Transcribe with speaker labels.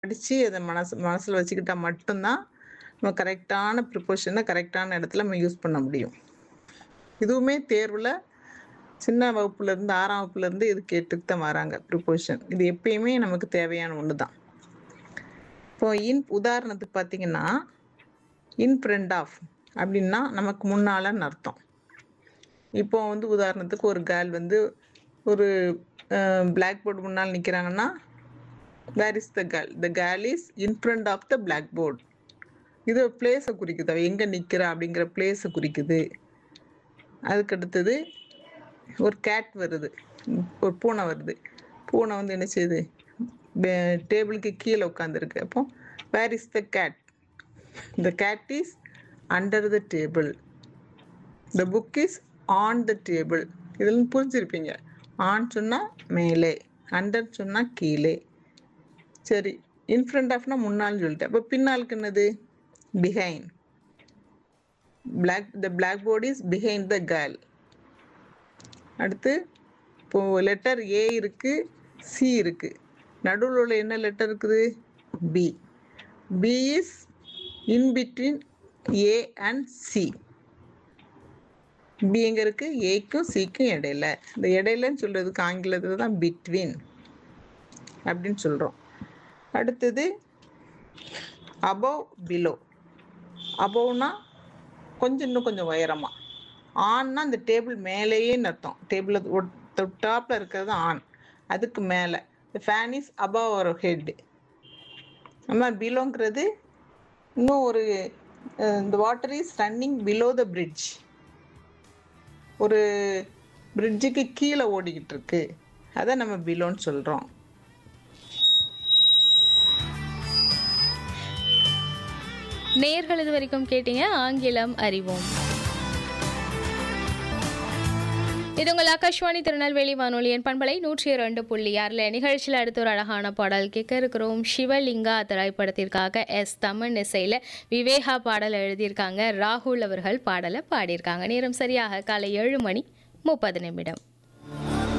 Speaker 1: படிச்சு அத மனசு மனசுல வச்சுக்கிட்டா மட்டும்தான், நம்ம கரெக்ட்டான ப்ரிப்போஷன கரெக்ட்டான இடத்துல நம்ம யூஸ் பண்ண முடியும். இதுவுமே தேர்வுல சின்ன வகுப்புலருந்து 6ஆம் வகுப்புலருந்து இது கேட்டுட்டு தான் வராங்க ப்ரிப்போஷன். இது எப்பயுமே நமக்கு தேவையான ஒண்ணு தான். இப்போ இன் உதாரணத்துக்கு பார்த்தீங்கன்னா, இன் ஃப்ரண்ட் ஆஃப் அப்டின்னா நமக்கு முன்னாலன்னு அர்த்தம். இப்போ வந்து உதாரணத்துக்கு ஒரு கேர்ள் வந்து ஒரு அ பிளாக் போர்ட் முன்னால நிக்கிறாங்கன்னா, where is the girl? The girl is in front of the blackboard. இது பிளேஸ குறிக்குது. அவ எங்க நிக்கிறா அப்படிங்கிற பிளேஸ குறிக்குது. அதுக்கு அடுத்தது ஒரு கேட் வருது. ஒரு பூனை வருது. பூனை வந்து என்ன செய்யுது? பெ டேபிளுக்கு கீழ உட்கார்ந்திருக்கு. அப்போ where is the cat? The cat is under the table. The book is on the table. இதுல புரிஞ்சிருப்பீங்க. ஆன் சொன்னா மேலே, அண்டர் சொன்னா கீழே. சரி. இன் ஃப்ரண்ட் ஆஃப்னா முன்னால்ன்னு சொல்லிட்டேன். அப்ப பின்னாலுக்கு என்னது? Behind. Black the blackboard is behind the girl. அடுத்து இப்போ லெட்டர் ஏ இருக்கு, சி இருக்கு. நடுவுல உள்ள என்ன லெட்டர் இருக்குது? B. B is in between A and C. B எங்க இருக்கு? ஏக்கும் சிக்கும் இடையில. இந்த இடையிலன்னு சொல்றதுக்கு ஆங்கிலத்துல தான் பிட்வீன் அப்படின்னு சொல்றோம். அடுத்தது அபவ், பிலோ. அபவ்னா கொஞ்சம் இன்னும் கொஞ்சம் உயரமா. ஆன்னா அந்த டேபிள் மேலேயேன்னு அர்த்தம். டேபிள்ல ஒட் தொட்டாப்ல இருக்கிறது ஆன். அதுக்கு மேல. The fan is above our head. நம்ம பிலோங்கிறது இன்னும் ஒரு uh the water is running below the fridge. ஒரு பிரிட்ஜுக்கு கீழ ஓடிக்கிட்டு இருக்கு. அத நம்ம பிலோன்னு சொல்றோம்.
Speaker 2: நேயர்கள் இதுவரைக்கும் கேட்டீங்க ஆங்கிலம் அறிவோம். இது உங்கள் ஆகாஷ்வாணி திருநெல்வேலி வானொலியின் பண்பலை 102.6ல நிகழ்ச்சியில் அடுத்த ஒரு அழகான பாடல் கேட்க இருக்கிறோம். சிவலிங்கா திரைப்படத்திற்காக எஸ் தமன் இசையில விவேகா பாடல் எழுதியிருக்காங்க. ராகுல் அவர்கள் பாடலை பாடியிருக்காங்க. நேரம் சரியாக காலை 7 மணி 30 நிமிடம்.